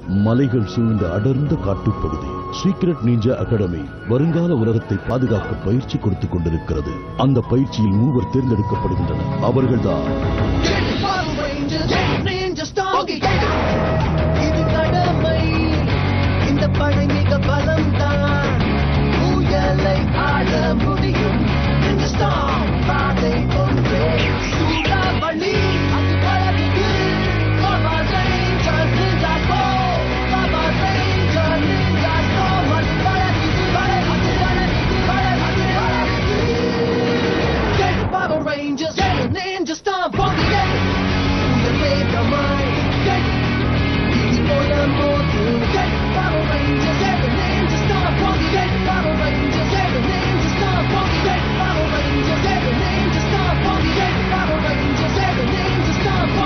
மலைகள் சூழ்ந்த அடர்ந்த காட்டுப்பகுதி சீக்ரெட் நீஞ்சா அகாடமி வருங்கால உலகத்தை காக்க பயிற்சி கொடுத்துக் கொண்டிருக்கிறது அந்த பயிற்சியில் மூவர் தேர்ந்தெடுக்கப்படுகின்றனர் அவர்கள்தான் Power Rangers, Ninja Storm, இது கடமை இந்த படை மிக பலம்தான் புயலை ஆள முடியும் Ninja Storm, பாதை ஒன்றே சூறாவளி அது பழகுது Power Rangers, Ninja Storm, Power Rangers, Ninja Storm, அது பழகுது, பழகுது, பழகுது, பழகுது, பழகுது. Get the Power Rangers, get the Ninja Storm, from the end. The Mega Mind, get Easy for the motor, get Power Rangers, get the Ninja Storm, from the get Power Rangers, get the Ninja Storm, from the get Power Rangers, get the Ninja Storm, from the get Power Rangers, get the Ninja Storm, from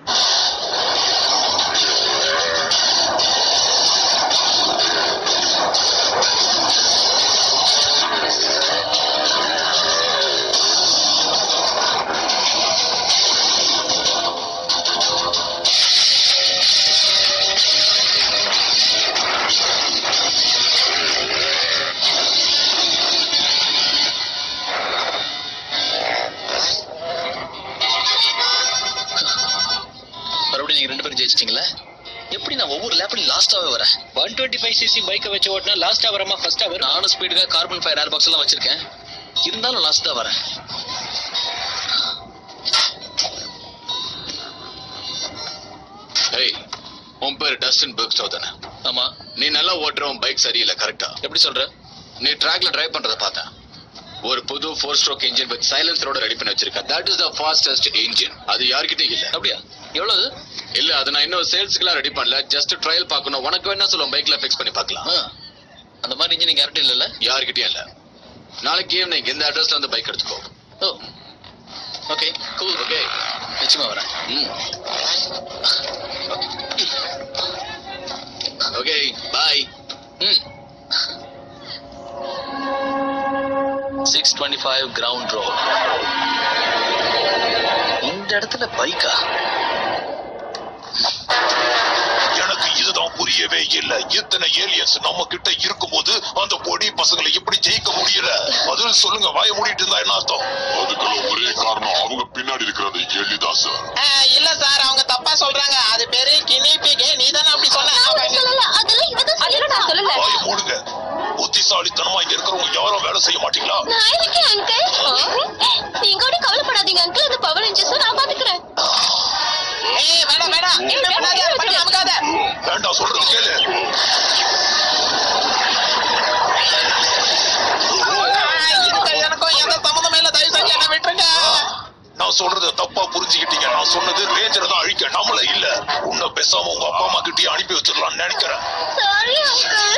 மறுபடியும் நீங்க ரெண்டு பேரும் ஜெயிச்சிட்டீங்களா எப்படி நான் ஒவ்வொரு லேப்லயும் லாஸ்டாவே வரேன் one twenty five CC பைக்கை வச்சு ஓட்டினா லாஸ்டா வரமா ஃபர்ஸ்டா வரும் நானும் ஸ்பீடுக்காக கார்பன் ஃபயர் ஏர் பாக்ஸ் எல்லாம் வச்சிருக்கேன் இருந்தாலும் லாஸ்ட் தான் வரேன் ஏய் உன் பேர் டஸ்டின் பெர்க்ஸ்டோ தானே ஆமா நீ நல்லா ஓட்டுற உன் பைக் சரியில்லை கரெக்டா எப்படி சொல்ற நீ ட்ராக்ல டிரைவ் பண்றத பார்த்தேன் ஒரு புது ஃபோர் ஸ்ட்ரோக் இன்ஜின் வித் சைலன்சரோட ரெடி பண்ணி வச்சிருக்க that is the fastest engine அது யார்கிட்டயும் இல்ல அப்படியா எவ்வளவு இல்ல அது நான் இன்னும் சேல்ஸ்க்குலாம் ரெடி பண்ணல ஜஸ்ட் ட்ரையல் பார்க்கணும் உனக்கு வேணா சொல்லுவோம் பைக்ல ஃபிக்ஸ் பண்ணி பார்க்கலாம் ஆ, அந்த மாதிரி இன்ஜின் கேரண்டி இல்லைல்ல யார்கிட்டயும் இல்ல நாளைக்கு ஈவினிங் இந்த அட்ரஸ்ல வந்து பைக் எடுத்துக்கோ ஓ ஓகே கூல் ஓகே நிச்சயமா வரேன் ம் ஓகே பாய் ம் six twenty five ground road இந்த இடத்துல பைக்கா எனக்கு இதுதான் புரியவே இல்ல இத்தனை ஏலியன்ஸ் நம்ம கிட்ட இருக்கும்போது அந்த பொடி பசங்களை எப்படி ஜெயிக்க முடியல பதில் சொல்லுங்க வாய மூடிட்டு இருந்தா என்ன அர்த்தம் அதுக்கெல்லாம் ஒரே காரணம் அவங்க பின்னாடி இருக்கிறது எலிதான் சார் ஆ, இல்ல சார் அவங்க தப்பா சொல்றாங்க அது பேரு கினிபிகே நீ தானே அப்படி சொன்ன அதெல்லாம் நான் சொல்லல வாய மூடுங்க புத்திசாலித்தனமா இங்க இருக்கிறவங்க யாரும் வேலை செய்ய மாட்டீங்களா நான் இருக்கேன் அங்கிள் நீங்க கூட கவலைப்படாதீங்க அங்கிள் அந்த பவர் இன்ஜஸ் நான் பாத்துக்கிறேன் ஏய் வேணாம் வேணாம் என்ன பண்ணாத பண்ணி அமுக்காத வேண்டாம் சொல்றது கேளு ஆ, இதுக்கு எனக்கும் எந்த சம்மந்தமே இல்ல தயவு செஞ்சு என்ன விட்டுருங்க நான் சொல்றத தப்பா புரிஞ்சுக்கிட்டீங்க நான் சொன்னது ரேஞ்சரை தான் அழிக்க நம்மள இல்ல உன்னை பேசாம உங்க அப்பா அம்மா கிட்டயே அனுப்பி வச்சிடலாம்னு நினைக்கிறேன் சாரி அங்கிள்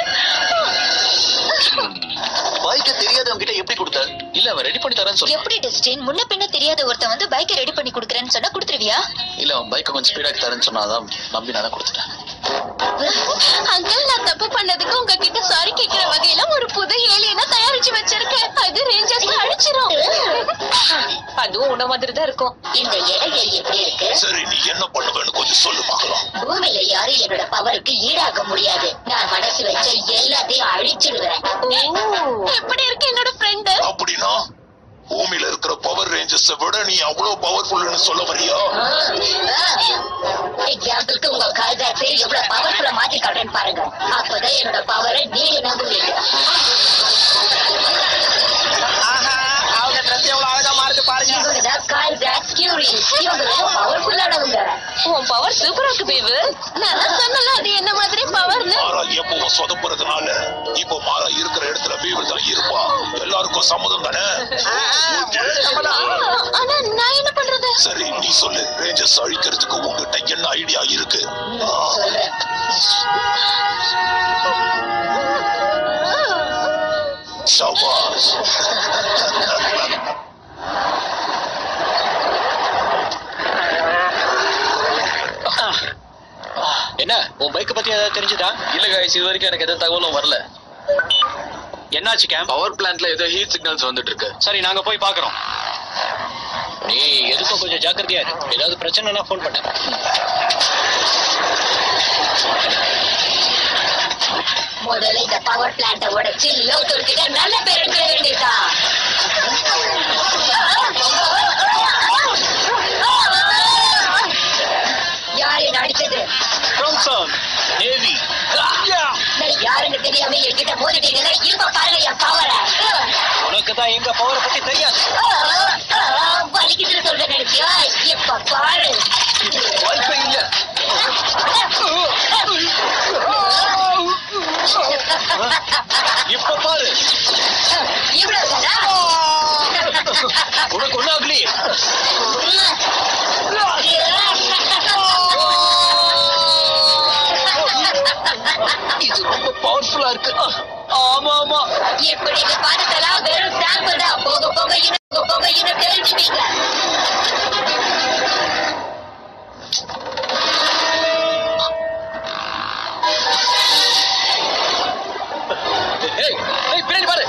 பைக்கை தெரியாதவங்க கிட்ட எப்படி கொடுத்த இல்ல அவன் ரெடி பண்ணி தரேன்னு சொல்ல எப்படி டெஸ்டின் முன்ன பின்ன தெரியாத ஒருத்தன் வந்து பைக்கை ரெடி பண்ணி கொடுக்குறேன்னு சொன்னா கொடுத்துருவியா இல்ல அவன் பைக்கை கொஞ்சம் ஸ்பீடாக தரேன்னு சொன்னாதான் நம்பி நான் கொடுத்துட்டேன் அங்கிள் நான் தப்பு பண்ணதுக்கு உங்ககிட்ட சாரி கேட்கிற வகையில ஒரு புது ஏலியனை தயாரிச்சு வச்சிருக்கேன் அது ரேஞ்சர்ஸ் அழிச்சிரும் அதுவும் உன மாதிரி தான் இருக்கும் இந்த இடைவெளி எப்படி இருக்கு சரி நீ என்ன பண்ணுவேன்னு கொஞ்சம் சொல்லு பார்க்கலாம் பூமியில யாரும் என்னோட பவருக்கு ஈடாக முடியாது நான் மனசு வச்ச எல்லாத்தையும் அழிச்சிடுவேன் எப்படி இருக்கு என்னோட ஃப்ரெண்டு அப்படின்னா பூமியில இருக்கிற பவர் ரேஞ்சர்ஸ் விட நீ அவ்வளவு பவர்ஃபுல்னு சொல்ல வரியா எக்ஸாம்பிளுக்கு உங்க கால்தாட்ஸை எவ்வளவு பவர்ஃபுல்லா மாத்தி காட்டுறேன்னு பாருங்க அப்பதான் என்னோட பவரை நீங்க நம்புவீங்க ஆஹா அவங்க ட்ரெஸ் எவ்வளவு அழகா மாறுது பாருங்க இவங்கதான் கால்தாட்ஸ் கியூரிஸ் இவங்க ரொம்ப பவர்ஃபுல்லானவங்க உன் பவர் சூப்பரா இருக்கு பேபு நான் தான் சொன்னல அது என்ன மாதிரி பவர்னு மாறா எப்பவும் சொதப்புறதுனால இப்போ மாறா இருக்கிற இடத்துல பீவர் தான் இருப்பா எல்லாருக்கும் சம்மதம் தானே ஆ, ஆ, முழு சம்மதம். ஆனா நான் என்ன பண்றது சரி நீ சொல்லு ரேஞ்சர்ஸ் அழிக்கிறதுக்கு உங்ககிட்ட என்ன ஐடியா இருக்கு ஆ, சொல்றேன் சபாஷ் என்ன உன் பைக்கை பத்தி ஏதாவது தெரிஞ்சுதா இல்ல காய்ஸ் இது வரைக்கும் எனக்கு எந்த தகவலும் வரல என்னாச்சு கேம் பவர் பிளான்ட்ல ஏதோ ஹீட் சிக்னல்ஸ் வந்துட்டு இருக்கு சரி நாங்க போய் பாக்குறோம் நீ எதுக்கும் கொஞ்சம் ஜாக்கிரதையா இரு ஏதாவது பிரச்சனைனா ஃபோன் பண்ண முதல்ல இந்த பவர் பிளான்ட உடைச்சு லோத்தூர் கிட்ட நல்ல பேர் எடுக்க வேண்டியதா யாரு நடிச்சது நேவி நான் யாருன்னு தெரியாம என்கிட்ட மோதிட்டீங்கன்னா இப்ப பாருங்க என் பவரை உனக்கு தான் எங்க பவரை பத்தி தெரியாது வலிக்குதுன்னு சொல்ற நினைச்சியா இப்ப பாரு வாய்ப்பே இல்ல இப்ப பாரு இவ்வளவுதானா உனக்கு ஒண்ணு ஆகலையே இது ரொம்ப பவர்ஃபுல்லா இருக்கு ஆமா ஆமா இப்ப நீங்க பார்த்ததெல்லாம் வெறும் சாம்பிள் தான் போக போக இன்னும் போக போக இன்னும் தெரிஞ்சுப்பீங்க ஏய் ஏய் பின்னாடி பாரு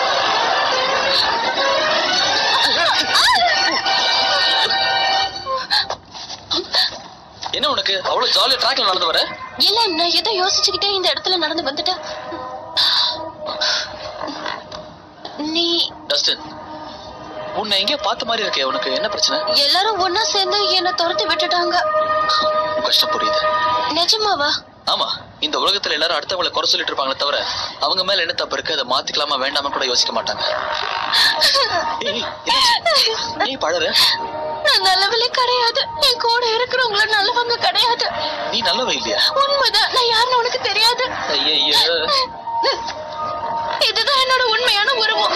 என்ன உனக்கு அவ்வளவு ஜாலியா ட்ராக்ல நடந்து வர இல்ல நான் ஏதோ யோசிச்சுக்கிட்டே இந்த இடத்துல நடந்து வந்துட்டேன் நீ டஸ்டின் உன்னை எங்கேயோ பார்த்த மாதிரி இருக்கே உனக்கு என்ன பிரச்சனை எல்லாரும் ஒன்னா சேர்ந்து என்ன துரத்தி விட்டுட்டாங்க உன் கஷ்டம் புரியுது நிஜமாவா ஆமா இந்த உலகத்துல எல்லாரும் அடுத்தவங்களை குறை சொல்லிட்டு இருப்பாங்களே தவிர அவங்க மேல என்ன தப்பு இருக்கு அதை மாத்திக்கலாமா வேண்டாமா கூட யோசிக்க மாட்டாங்க ஏய், என்னாச்சு? நீ பழற நான் நல்லவளே கிடையாது என் கூட இருக்கிறவங்கள நல்லவங்க கிடையாது நீ நல்லவ இல்லையா உண்மைதான் நான் யாருன்னு உனக்கு தெரியாது ஐயையே. இதுதான் என்னோட உண்மையான உருவம்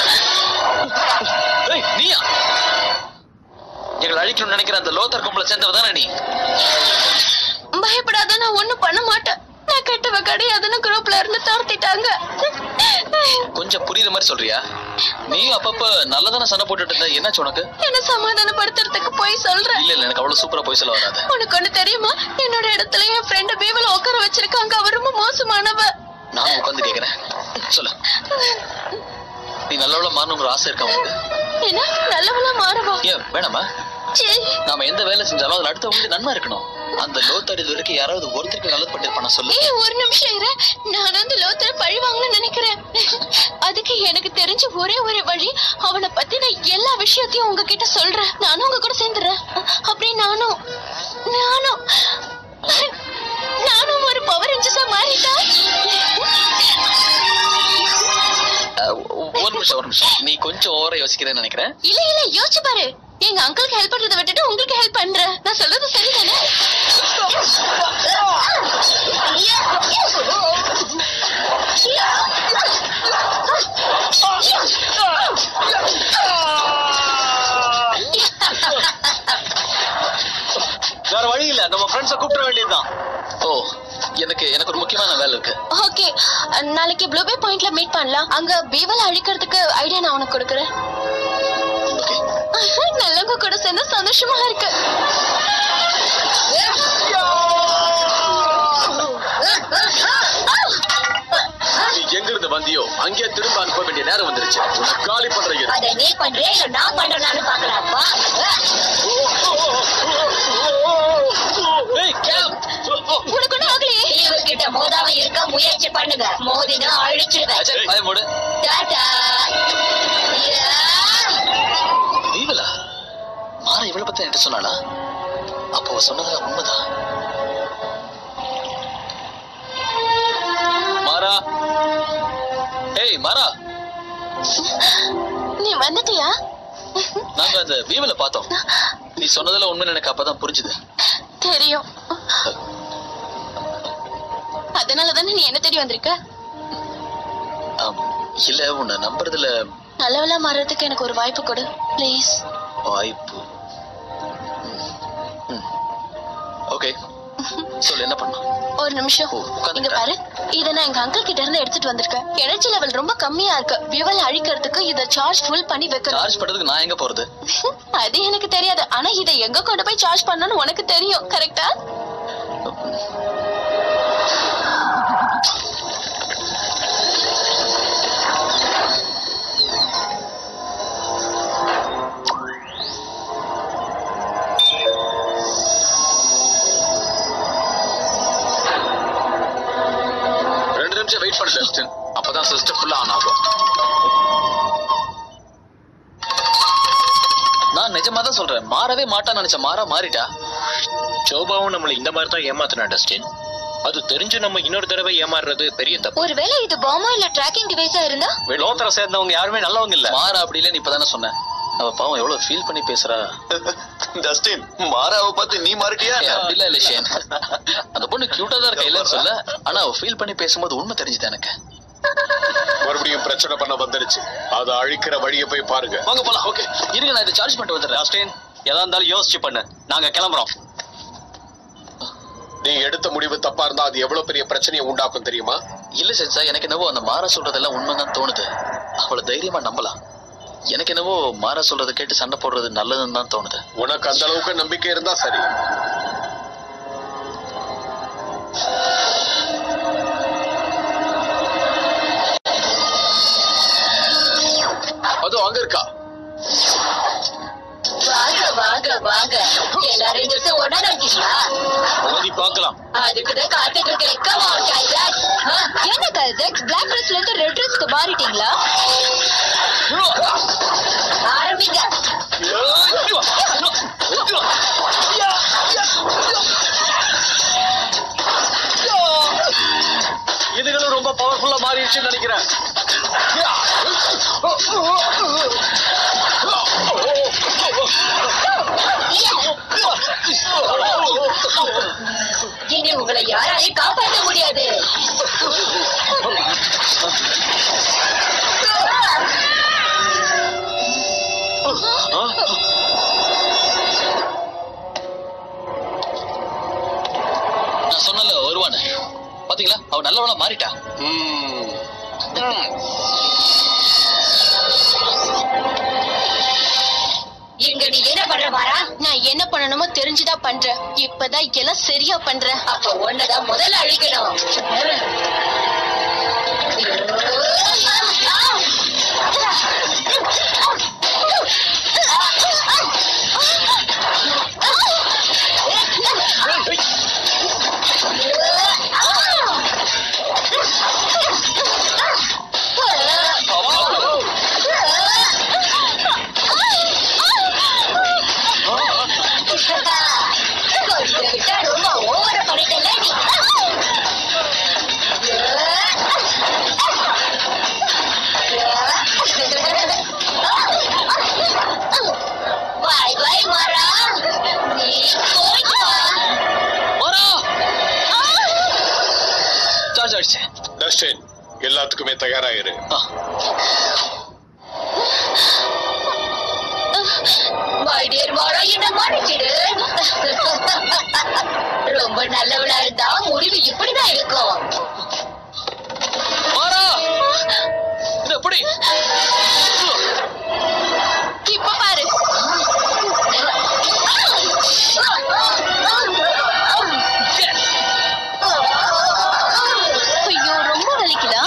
ஏய், நீயா எங்களை அழிக்கணும்னு நினைக்கிற அந்த லோத்தர் கும்பல சேர்ந்தவ தானே நீ பயப்படாத நான் ஒண்ணும் பண்ண மாட்டேன் நான் கெட்டவ கிடையாதுன்னு குரூப்ல இருந்து துரத்திட்டாங்க கொஞ்சம் புரியுற மாதிரி சொல்றியா நீ அப்பப்ப நல்லதானே சண்டை போட்டுட்டு இருந்த என்னாச்சு உனக்கு என்ன சமாதானப்படுத்துறதுக்கு போய் சொல்றேன் இல்ல இல்ல எனக்கு அவ்வளவு சூப்பரா போய் சொல்ல வராது உனக்கு ஒண்ணு தெரியுமா என்னோட இடத்துல என் ஃப்ரெண்ட் பீவல உட்கார வச்சிருக்காங்க அவ ரொம்ப மோசமானவ நான் உட்காந்து கேக்குறேன் சொல்லு நீ நல்லவள மாறணுங்கிற ஆசை இருக்கா உனக்கு என்ன நல்லவளா மாறவா ஏன் வேணாமா சீ, நாம எந்த வேலை செஞ்சாலும் அதுல அடுத்தவங்களுக்கு நன்மை இருக்கணும் அந்த லோத்தர் இது வரைக்கும் யாராவது ஒருத்தருக்கு நல்லது பண்ணிருப்பானா சொல்லு ஏய் ஒரு நிமிஷம் இரு நான் வந்து லோத்தர பழி வாங்கணும்னு நினைக்கிறேன் அதுக்கு எனக்கு தெரிஞ்ச ஒரே ஒரு வழி அவனை பத்தின எல்லா விஷயத்தையும் உங்ககிட்ட சொல்றேன் நானும் உங்க கூட சேர்ந்துடுறேன் அப்படி நானும் நானும் நானும் ஒரு பவர் ரேஞ்சஸா மாறிட்டா அஹ், ஒரு நிமிஷம் ஒரு நிமிஷம் நீ கொஞ்சம் ஓவரா யோசிக்கிறேன்னு நினைக்கிறேன் இல்ல இல்ல யோசிச்சு பாரு எங்க அங்கிளுக்கு ஹெல்ப் பண்றதை விட்டுட்டு உங்களுக்கு ஹெல்ப் பண்றேன் நான் சொல்றது சரிதானே வேற வழி இல்ல நம்ம ஃப்ரெண்ட்ஸ கூப்பிட வேண்டியதுதான் ஓ எனக்கு எனக்கு ஒரு முக்கியமான வேலை இருக்கு ஓகே நாளைக்கு ப்ளூபே பாயிண்ட்ல மீட் பண்ணலாம் அங்க பீவல் அழிக்கிறதுக்கு ஐடியா நான் உனக்கு கொடுக்குறேன் ஓகே நல்லவங்க கூட சேர்ந்து சந்தோஷமா இருக்கு நீ எங்க இருந்து வந்தியோ அங்கே திரும்ப அனுப்ப வேண்டிய நேரம் வந்துருச்சு உன்னை காலி பண்றீங்க அதை நீ பண்றியா இல்ல நான் பண்றேன்னு பாக்கலாப்பா ஏய் கேம் உனக்கு ஒண்ணும் ஆகலையே இவர்கிட்ட மோதாம இருக்க முயற்சி பண்ணுங்க மோதினா அழிச்சிடுவேன் அஜய் பய மூடு டாடா நீவலா மாறா இவளை பத்தி என்கிட்ட சொன்னாளா அப்போ அவ சொன்னதெல்லாம் உண்மைதான் மாறா ஏய் மாறா நீ வந்துட்டியா நாங்க அந்த வீவல பார்த்தோம் நீ சொன்னதெல்லாம் உண்மை எனக்கு அப்பதான் புரிஞ்சுது தெரியும் அதனால தானே நீ என்ன தேடி வந்திருக்க ஆம், இல்ல உன்னை நம்புறதுல நல்லவளா மாறுறதுக்கு எனக்கு ஒரு வாய்ப்பு கொடு ப்ளீஸ் வாய்ப்பு ஓகே சொல்லு என்ன பண்ணலாம் ஒரு நிமிஷம் ஓ, உட்கார்ந்துட்டா. இங்க பாரு இத நான் எங்க அங்கிள் கிட்ட இருந்து எடுத்துட்டு வந்திருக்கேன் எனர்ஜி லெவல் ரொம்ப கம்மியா இருக்கு விவல் அழிக்கிறதுக்கு இத சார்ஜ் ஃபுல் பண்ணி வைக்கணும் சார்ஜ் பண்றதுக்கு நான் எங்க போறது அது எனக்கு தெரியாது ஆனா இத எங்க கொண்டு போய் சார்ஜ் பண்ணணும்னு உனக்கு தெரியும் கரெக்டா ரெண்டு நிமிஷம் வெயிட் பண்ணு டஸ்டின் அப்பதான் சிஸ்டம் ஃபுல்லா ஆன் ஆகும் நான் நிஜமா தான் சொல்றேன் மாறவே மாட்டான்னு நினைச்ச மாறா மாறிட்டா சோபாவும் நம்மள இந்த மாதிரி தான் ஏமாத்தினா டஸ்டின் அது தெரிஞ்சு நம்ம இன்னொரு தடவை ஏமாறுறது பெரிய தப்பு ஒருவேளை இது பாமா இல்ல ட்ராக்கிங் டிவைஸா இருந்தா லோத்தரை சேர்ந்தவங்க யாருமே நல்லவங்க இல்ல மாறா அப்படி இல்லைன்னு இப்பதானே சொன்னேன் அவ பாவம் எவ்வளவு ஃபீல் பண்ணி பேசுறா டஸ்டின் மாறாவை பார்த்து நீ மாறிட்டியா ஏய், அப்படிலாம் இல்ல ஷேன் அந்த பொண்ணு கியூட்டா தான் இருக்கா இல்லைன்னு சொல்ல ஆனா அவ ஃபீல் பண்ணி பேசும்போது உண்மை தெரிஞ்சுது எனக்கு மறுபடியும் பிரச்சனை பண்ண வந்துருச்சு அதை அழிக்கிற வழியை போய் பாருங்க வாங்க போலாம் ஓகே இருங்க நான் இதை சார்ஜ் பண்ணிட்டு வந்துடுறேன் டஸ்டின் எதா இருந்தாலும் யோசிச்சு பண்ணு நாங்க கிளம்புறோம் நீ எடுத்த முடிவு தப்பா இருந்தா அது எவ்வளவு பெரிய பிரச்சனையை உண்டாக்கும் தெரியுமா இல்ல சென்சா எனக்கு என்னவோ அந்த மாறா சொல்றதெல்லாம் உண்மைதான் தோணுது அவளை தைரியமா நம்பலாம் எனக்கு என்னவோ மாறா சொல்றதை கேட்டு சண்டை போடுறது நல்லதுன்னு தான் தோணுது உனக்கு அந்த அளவுக்கு நம்பிக்கை இருந்தா சரி அதோ அங்க இருக்கா வாங்க வாங்க வாங்க எல்லாரும் இந்த ஒன்னா இருக்கீங்களா மோதி பார்க்கலாம் அதுக்குதான் காத்துட்டு இருக்கேன் Come on, Kailash. ஆ, என்ன கைசக் பிளாக் ட்ரெஸ்ல இருந்து ரெட் ட்ரெஸ்க்கு மாறிட்டீங்களா ஆரம்பிங்க இதுகளும் ரொம்ப பவர்ஃபுல்லா மாறிடுச்சுன்னு நினைக்கிறேன் இனி உங்களை யாராலையும் காப்பாற்ற முடியாது நான் சொன்னல வருவானு பாத்தீங்களா அவ நல்லவளா மாறிட்டா இங்க நீ என்ன பண்ற மாறா நான் என்ன பண்ணணுமோ தெரிஞ்சுதான் பண்றேன் இப்பதான் எல்லாம் சரியா பண்றேன் அப்ப ஒன்னதான் முதல்ல அழிக்கணும் கொஞ்சம் விட்டா ரொம்ப ஓவர பண்ணிட்டல நீ பாய் பாய் மாறா நீ போயிட்டு வா மாறா சார்ஜ் ஆயிடுச்சு டஸ்டின் எல்லாத்துக்குமே தயாராயிரு மை டியர் மாறா என்ன மன்னிச்சிடு ரொம்ப நல்லவளா இருந்தா முடிவு இப்படிதான் இருக்கும் மாறா இது எப்படி இப்ப பாரு ஐயோ ரொம்ப வலிக்குதா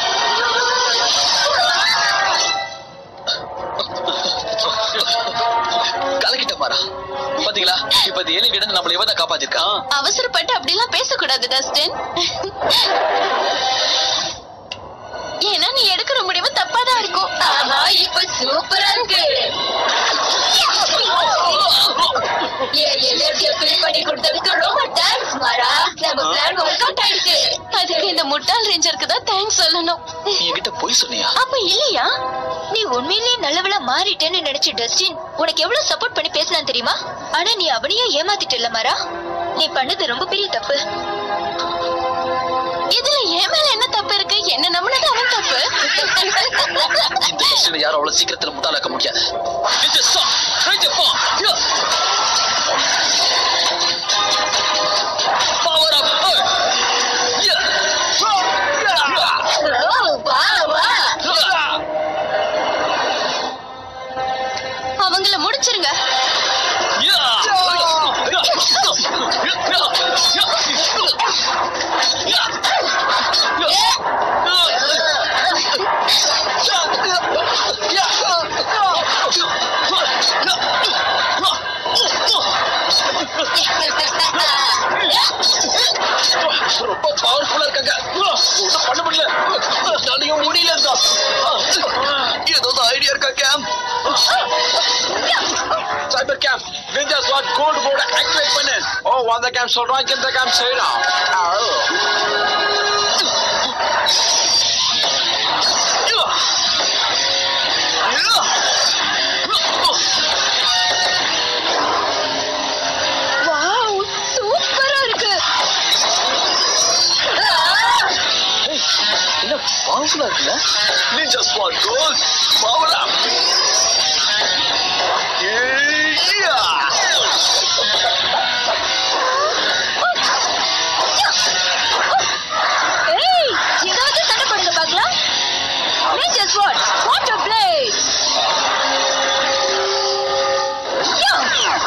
கலக்கிட்ட மாறா பாத்தீங்களா இப்ப இது எலி கிட்ட நம்மள இவன் தான் காப்பாத்திருக்கான் அவசரப்பட்டு அப்படிலாம் பேசக்கூடாது டஸ்டின் ஏன்னா நீ எடுக்கிற முடிவு தப்பாதான் இருக்கும் ஆமா இப்ப சூப்பரா இருக்கு என் எனர்ஜியை ஃபில் பண்ணி கொடுத்ததுக்கு ரொம்ப தேங்க்ஸ் மாறா நம்ம பிளான் ஒர்க் அவுட் ஆயிடுச்சு அதுக்கு இந்த முட்டாள் ரேஞ்சருக்கு தான் தேங்க்ஸ் சொல்லணும் நீ என்கிட்ட பொய் சொன்னியா அப்ப இல்லையா நீ உண்மையிலேயே நல்லவளா மாறிட்டேன்னு நினைச்சு டஸ்டின் உனக்கு எவ்வளவு சப்போர்ட் பண்ணி பேசினான் தெரியுமா ஆனா நீ அவனையே ஏமாத்திட்டல மாறா நீ பண்ணது ரொம்ப பெரிய தப்பு இதுல என் மேல என்ன தப்பு இருக்கு என்ன நம்பினது அவன் தப்பு இந்த டெஸ்டில் யாரும் அவ்வளவு சீக்கிரத்துல முட்டாளாக்க முடியாது It's a song. Raise your palm. Yeah. Power of Earth. Yeah. ஓ, வா வா அவங்கள முடிச்சிருங்க Yeah. உள்ள இருக்காங்க ஒன்றும் பண்ண முடியல என்னாலையும் முடியல ஏதாவது ஐடியா இருக்கா game cyber game ninja swat gold board activate பண்ணு ஓ அந்த கேம் சொல்றான் இந்த கேம் செய்யலாம் வாவ் சூப்பரா இருக்கு என்ன பவர்ஃபுல்லா இருக்குல்ல ninja swat gold power up ஏய் ஏதாவது சண்டை போடுங்க பார்க்கலாம் Ninja Sword Water Blade யா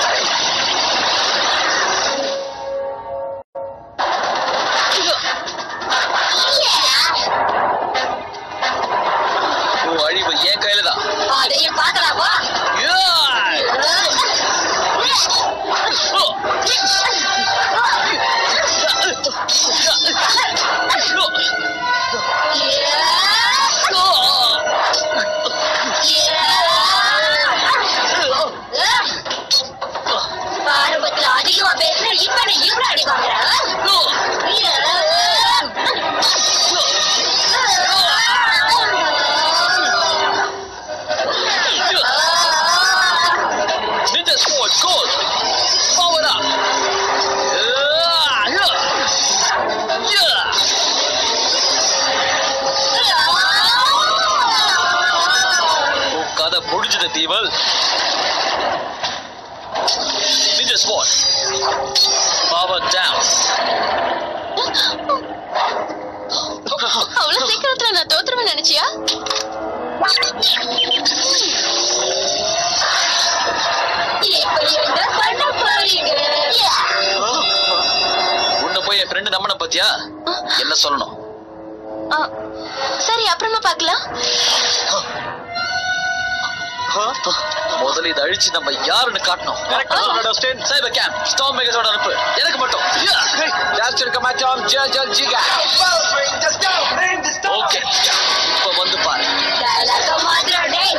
உன் அழிவு என் கையில தான் அதையும் பார்க்கலாமா ஆரம்பத்துல அதிகமா பேசுற இப்ப நீ இவ்வளவு அடி Ninja Sword Gold Power up உன் கதை முடிஞ்சது தீவல் Ninja Sword Power down அவ்வளவு சீக்கிரத்துல நான் தோத்துருவேன் நினைச்சியா இப்படி இருந்தா பண்ண போறீங்க உன்னை போய் என் ஃப்ரெண்டு நம்பின பத்தியா என்ன சொல்லணும் ஆ, சரி அப்புறமா பார்க்கலாம் முதல்ல இதை அழிச்சு நம்ம யாருன்னு காட்டணும் சைபர் கேம் ஸ்டாம் மேகஸோட அனுப்பு எனக்கு மட்டும் கேப்சர் கமாச்சோம் ஜல் ஜிகா ஓகே இப்போ வந்து பாரு டயலாக மாத்திரம் டேய்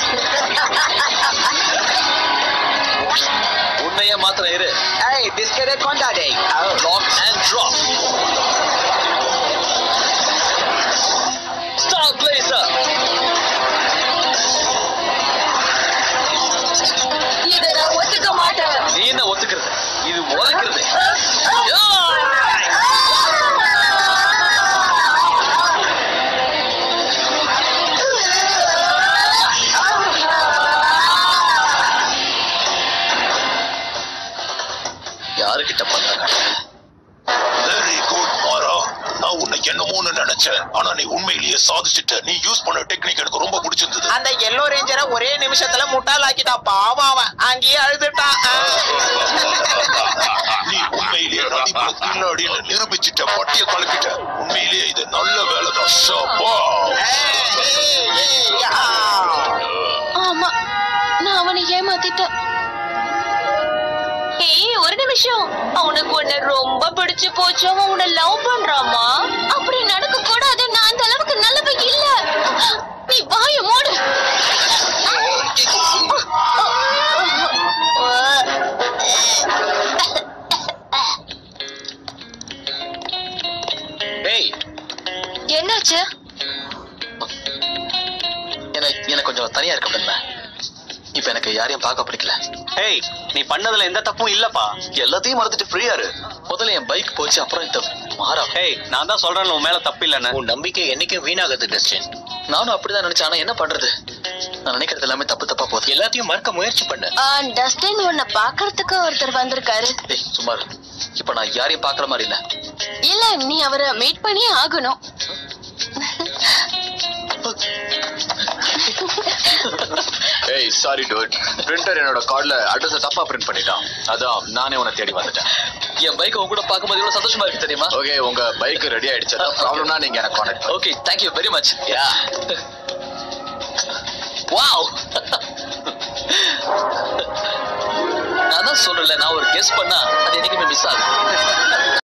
உன்னையே மாத்திரம் இரு ஏய் பிஸ்கெட்டே கொண்டாடே lock and drop star blazer இதை நான் ஒத்துக்க மாட்டேன் நீ என்ன ஒத்துக்கிறது இது உதைக்கிறது யாருக்கிட்ட பண்ணாங்க வெரி குட் மாரா நான் உன்னை என்னமோன்னு நினைச்சேன் ஆனா நீ உண்மையிலேயே சாதிச்சிட்ட நீ யூஸ் பண்ண டெக்னிக் எனக்கு ரொம்ப பிடிச்சிருந்தது அந்த எல்லோ ரேஞ்சரை ஒரே நிமிஷத்துல முட்டாள் ஆக்கிட்டான் பாவம் அவன் அங்கேயே அழுதுட்டான் நீ உண்மையிலேயே நடிப்புல கில்லாடின்னு நிரூபிச்சிட்ட பட்டிய கலக்கிட்ட உண்மையிலேயே இது நல்ல வேலைதான் ஷப்பா ஆமா நான் அவனை ஏமாத்திட்டேன் ஏய் ஒரு நிமிஷம் அவனுக்கு உன்னை ரொம்ப பிடிச்சு போச்சு அவன் உன்னை லவ் பண்றாமா அப்படி நடக்க கூடாது நான் அந்த அளவுக்கு நல்லவ இல்ல நீ வாய மூடு டேய் என்னாச்சு எனக்கு எனக்கு கொஞ்சம் தனியா இருக்க முடியல இப்ப எனக்கு யாரையும் பார்க்க பிடிக்கல ஏய் நீ பண்ணதுல எந்த தப்பும் இல்லப்பா எல்லாத்தையும் மறந்துட்டு ஃப்ரீயா இரு முதல்ல என் பைக் போச்சு அப்புறம் இந்த மாறா ஏய் நான் தான் சொல்றேன் உன் மேல தப்பு இல்லன்னு உன் நம்பிக்கை என்னைக்கும் வீணாகுது டஸ்டின் நானும் அப்படிதான் நினைச்சேன் ஆனா என்ன பண்றது நான் நினைக்கிறது எல்லாமே தப்பு தப்பா போகுது எல்லாத்தையும் மறக்க முயற்சி பண்ணு ஆ, டஸ்டின் உன்னை பாக்குறதுக்கு ஒருத்தர் வந்திருக்காரு ஏய் சுமார் இப்ப நான் யாரையும் பாக்குற மாதிரி இல்ல இல்ல நீ அவரை மீட் பண்ணியே ஆகணும் ஏய் சாரி டூட் பிரிண்டர் என்னோட கார்டுல அட்ரஸ் தப்பா பிரிண்ட் பண்ணிட்டான் அதான் நானே உன்னை தேடி வந்துட்டேன் என் பைக் உங்க கூட பார்க்கும்போது இவ்வளவு சந்தோஷமா இருக்கு தெரியுமா ஓகே உங்க பைக் ரெடி ஆயிடுச்சு ப்ராப்ளம்னா நீங்க எனக்கு contact okay thank you very much yeah wow நான் தான் சொல்றேன்ல நான் ஒரு கெஸ் பண்ணா அது என்னைக்குமே மிஸ் ஆகுது